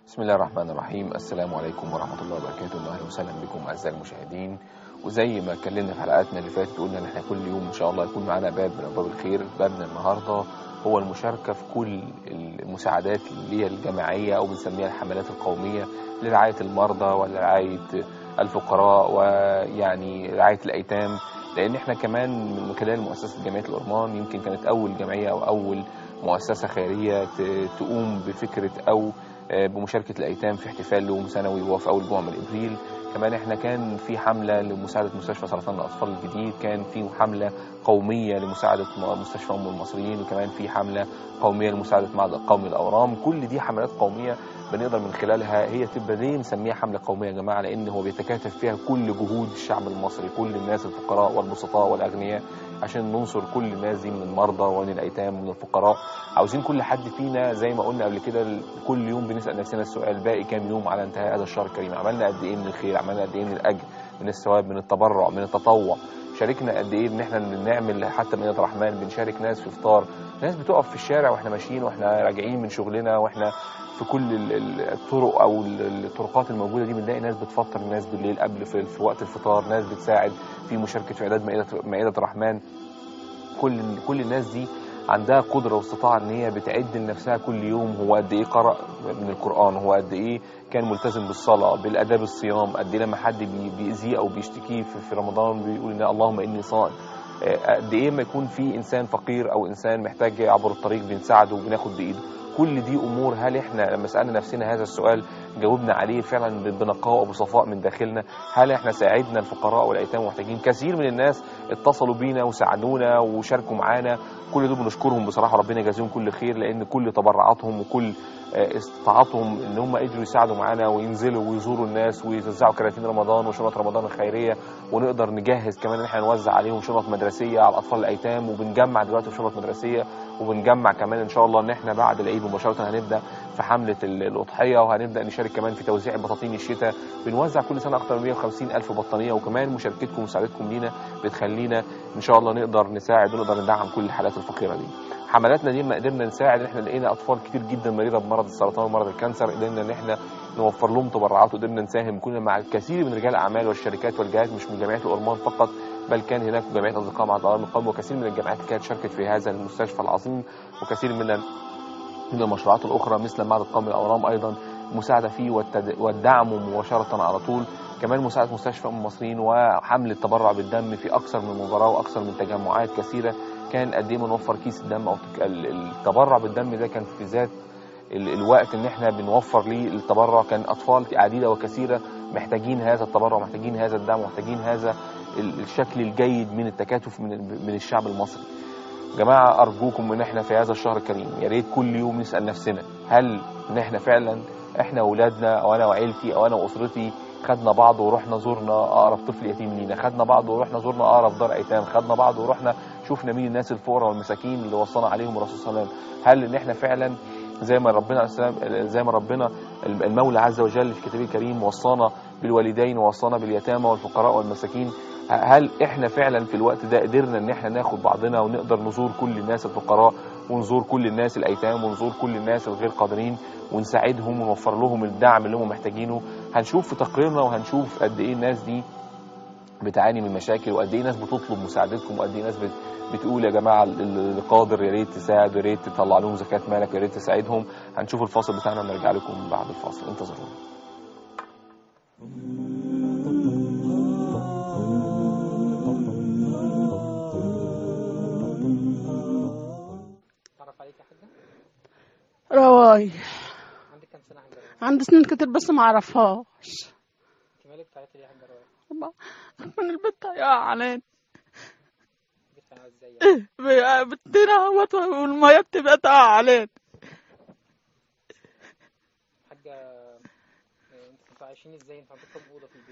بسم الله الرحمن الرحيم السلام عليكم ورحمة الله وبركاته أهلا وسهلا بكم أعزائي المشاهدين وزي ما اتكلمنا في حلقاتنا اللي فاتت قلنا ان احنا كل يوم ان شاء الله يكون معانا باب من ابواب الخير بابنا النهارده هو المشاركه في كل المساعدات اللي هي الجماعيه او بنسميها الحملات القوميه لرعايه المرضى ولرعايه الفقراء ويعني رعايه الايتام لان احنا كمان من خلال مؤسسه جمعيه الأرمان يمكن كانت اول جمعيه او اول مؤسسه خيريه تقوم بفكره او بمشاركة الأيتام في احتفال يوم سنوي وهو في أول جمعة من إبريل كمان احنا كان في حملة لمساعدة مستشفى سرطان الأطفال الجديد كان في حملة قومية لمساعدة مستشفى أم المصريين وكمان في حملة قومية لمساعدة معهد القومي الأورام كل دي حملات قومية بنقدر من خلالها هي تبقى ليه نسميها حملة قومية يا جماعة لأن هو بيتكاتف فيها كل جهود الشعب المصري كل الناس الفقراء والبسطاء والأغنياء عشان ننصر كل الناس دي من المرضى ومن الأيتام ومن الفقراء عاوزين كل حد فينا زي ما قلنا قبل كده كل يوم بنسأل نفسنا السؤال باقي كام يوم على انتهاء هذا الشهر الكريم عملنا قد ايه من الخير عملنا قد ايه من الأجر من الثواب من التبرع من التطوع شاركنا قد ايه ان احنا نعمل حتى من الرحمن بنشارك ناس في افطار ناس بتقف في الشارع واحنا ماشيين واحنا راجعين من شغلنا واحنا في كل الطرق او الطرقات الموجوده دي بنلاقي ناس بتفطر الناس بالليل قبل في, في وقت الفطار ناس بتساعد في مشاركه في اعداد مائده مائده الرحمن كل كل الناس دي عندها قدرة واستطاعة ان هي بتعد لنفسها كل يوم هو قد ايه قرأ من القرآن هو قد ايه كان ملتزم بالصلاة بالاداب الصيام قد ايه لما حد بيأذيه او بيشتكيه في رمضان بيقول ان اللهم اني صائم قد ايه ما يكون في انسان فقير او انسان محتاج يعبر الطريق بنساعده وبناخد بايده كل دي امور هل احنا لما سالنا نفسنا هذا السؤال جاوبنا عليه فعلا بنقاء وبصفاء من داخلنا هل احنا ساعدنا الفقراء والايتام والمحتاجين كثير من الناس اتصلوا بينا وساعدونا وشاركوا معانا كل دول بنشكرهم بصراحه ربنا يجازيهم كل خير لان كل تبرعاتهم وكل استطاعتهم ان هم قدروا يساعدوا معانا وينزلوا ويزوروا الناس ويوزعوا كراتين رمضان وشنط رمضان الخيريه ونقدر نجهز كمان ان احنا نوزع عليهم شنط مدرسيه على الاطفال الايتام وبنجمع دلوقتي في شنط مدرسيه وبنجمع كمان ان شاء الله ان احنا بعد العيد مباشره هنبدا في حمله الاضحيه وهنبدا نشارك كمان في توزيع بطاطين الشتاء بنوزع كل سنه اكثر من 150 الف بطانيه وكمان مشاركتكم ومساعدتكم لينا بتخلينا ان شاء الله نقدر نساعد ونقدر ندعم كل الحالات الفقيره دي حملاتنا دي ما قدرنا نساعد ان احنا لقينا اطفال كتير جدا مريضه بمرض السرطان ومرض الكانسر قدرنا ان احنا نوفر لهم تبرعات وقدرنا نساهم كنا مع الكثير من رجال الاعمال والشركات والجهات مش من جمعيه الأورمان فقط بل كان هناك جمعيه اصدقاء مع الارام القومي وكثير من الجامعات كانت شاركت في هذا المستشفى العظيم وكثير من من المشروعات الاخرى مثل معهد القومي الاورام ايضا مساعده فيه والدعم مباشره على طول كمان مساعده مستشفى ام المصريين وحمل التبرع بالدم في اكثر من مباراه واكثر من تجمعات كثيره كان قد ايه بنوفر كيس الدم او التبرع بالدم ده كان في ذات الوقت ان احنا بنوفر ليه التبرع كان اطفال عديده وكثيره محتاجين هذا التبرع محتاجين هذا الدعم محتاجين هذا الشكل الجيد من التكاتف من من الشعب المصري جماعه ارجوكم ان احنا في هذا الشهر الكريم يا ريت كل يوم نسال نفسنا هل ان احنا فعلا احنا واولادنا او انا وعيلتي او انا واسرتي خدنا بعض ورحنا زرنا اقرب طفل يتيم لينا خدنا بعض ورحنا زرنا اقرب دار ايتام خدنا بعض ورحنا شفنا مين الناس الفقراء والمساكين اللي وصانا عليهم الرسول صلى الله عليه وسلم هل ان احنا فعلا زي ما ربنا السلام زي ما ربنا المولى عز وجل في كتابه الكريم وصانا بالوالدين ووصانا باليتامى والفقراء والمساكين هل احنا فعلا في الوقت ده قدرنا ان احنا ناخد بعضنا ونقدر نزور كل الناس الفقراء ونزور كل الناس الايتام ونزور كل الناس الغير قادرين ونساعدهم ونوفر لهم الدعم اللي هم محتاجينه هنشوف في تقريرنا وهنشوف قد ايه الناس دي بتعاني من مشاكل وقد ايه ناس بتطلب مساعدتكم وقد ايه ناس بتقول يا جماعه اللي قادر يا ريت تساعد يا ريت تطلع لهم زكاه مالك يا ريت تساعدهم هنشوف الفاصل بتاعنا ونرجع لكم بعد الفاصل انتظرونا رواي عندك كام سنة حاجة رواية؟ عندي سنين كتير بس ما اعرفهاش انت مالك بتعيطي ليه يا حاجة رواية؟ من البيت هيقع علينا جبت انا ازاي يعني؟ بتنا والمية بتبقى تقع علينا حاجة آه، انتوا كنتوا عايشين ازاي؟ انتوا عندكم اوضة في البيت